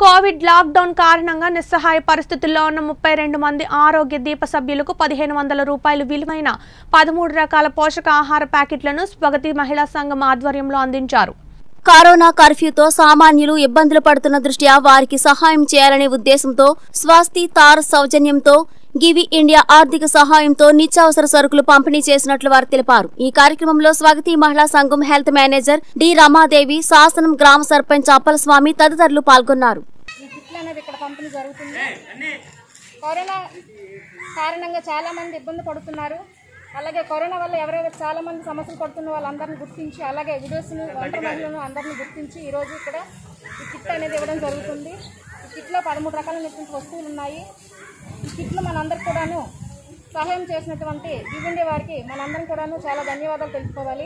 Covid lockdown కారణంగా నిస్సహాయ పరిస్థితుల్లో ఉన్న ముప్పై రెండు మంది ఆరోగ్య దీప సభ్యులకు పదిహేను వందల రూపాయలు విలువైన పదమూడు రకాల పోషకాహార ప్యాకెట్లను స్వగతి మహిళా సంఘం ఆధ్వర్యంలో అందించారు కరోనా కర్ఫ్యూతో సామాన్యులు ఇబ్బందులు పడుతున్న దృష్ట్యా వారికి సహాయం చేయాలనే ఉద్దేశంతో స్వాస్తి తార్ సౌజన్యంతో గివి ఇండియా ఆర్థిక సహాయంతో నిత్యావసర సరుకులు పంపిణీ చేసినట్లు వారు తెలిపారు ఈ కార్యక్రమంలో స్వాగతి మహిళా సంఘం హెల్త్ మేనేజర్ డి రమాదేవి శాసనం గ్రామ సర్పంచ్ అప్పలస్వామి తదితరులు పాల్గొన్నారు ఈ కిట్లు అనేది ఇక్కడ పంపిణీ జరుగుతుంది కరోనా కారణంగా చాలా మంది ఇబ్బంది పడుతున్నారు అలాగే కరోనా వల్ల ఎవరెవరు చాలా మంది సమస్యలు పడుతున్న వాళ్ళందరినీ గుర్తించి అలాగే విడోస్ను ఒంటరి మహిళలను అందరినీ గుర్తించి ఈరోజు ఇక్కడ ఈ కిట్ అనేది ఇవ్వడం జరుగుతుంది ఈ కిట్లో పదమూడు రకాలైనటువంటి వస్తువులు ఉన్నాయి ఈ కిట్లు మనందరికి కూడాను సహాయం చేసినటువంటి దివ్యండి వారికి మనందరం కూడాను చాలా ధన్యవాదాలు తెలుసుకోవాలి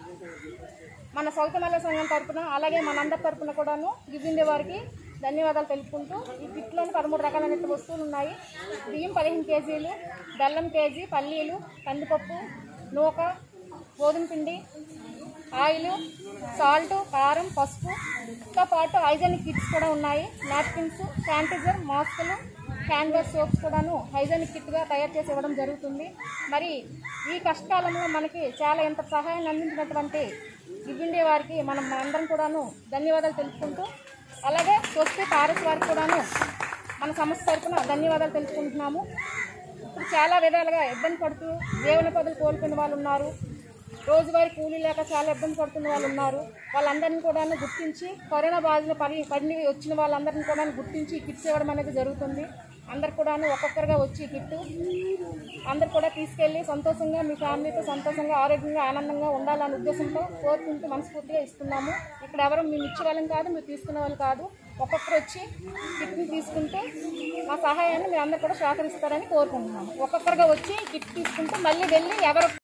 మన సౌతమల్ల సంఘం తరపున అలాగే మనందరి తరపున కూడాను గివ్విండే వారికి ధన్యవాదాలు తెలుపుకుంటూ ఈ కిట్లోని పదమూడు రకాలైన వస్తువులు ఉన్నాయి బియ్యం పదిహేను కేజీలు బెల్లం కేజీ పల్లీలు కందిపప్పు నూక గోధుమ పిండి ఆయిల్ సాల్ట్ కారం పసుపుతో పాటు హైజెనిక్ కిట్స్ కూడా ఉన్నాయి నాప్కిన్స్ శానిటైజర్ మాస్కులు హ్యాండ్ వాష్ సోప్స్ కూడాను హైజెనిక్ కిట్గా తయారు చేసి ఇవ్వడం జరుగుతుంది మరి ఈ కష్టకాలంలో మనకి చాలా ఎంత సహాయాన్ని అందించినటువంటి గివ్విండే వారికి మనం అందరం కూడాను ధన్యవాదాలు తెలుపుకుంటూ అలాగే స్వస్తి పారస్ వారికి కూడాను మన సంస్థ తరఫున ధన్యవాదాలు తెలుపుకుంటున్నాము ఇప్పుడు చాలా విధాలుగా ఇబ్బంది పడుతూ జీవన పదులు కోల్పోయిన వాళ్ళు ఉన్నారు రోజువారీ కూలీ లేక చాలా ఇబ్బంది పడుతున్న వాళ్ళు ఉన్నారు వాళ్ళందరినీ కూడా గుర్తించి కరోనా బాధితులు పడి పడిన వచ్చిన వాళ్ళందరినీ కూడా గుర్తించి ఈ కిట్స్ ఇవ్వడం అనేది జరుగుతుంది అందరు కూడాను ఒక్కొక్కరుగా వచ్చి ఈ కిట్టు అందరు కూడా తీసుకెళ్ళి సంతోషంగా మీ ఫ్యామిలీతో సంతోషంగా ఆరోగ్యంగా ఆనందంగా ఉండాలనే ఉద్దేశంతో కోరుకుంటూ మనస్ఫూర్తిగా ఇస్తున్నాము ఇక్కడ ఎవరు మేము ఇచ్చే వాళ్ళం కాదు మీరు తీసుకునే వాళ్ళు కాదు ఒక్కొక్కరు వచ్చి కిట్ని తీసుకుంటే మా సహాయాన్ని మీరు అందరు కూడా సహకరిస్తారని కోరుకుంటున్నాము ఒక్కొక్కరుగా వచ్చి కిట్ తీసుకుంటే మళ్ళీ వెళ్ళి ఎవరు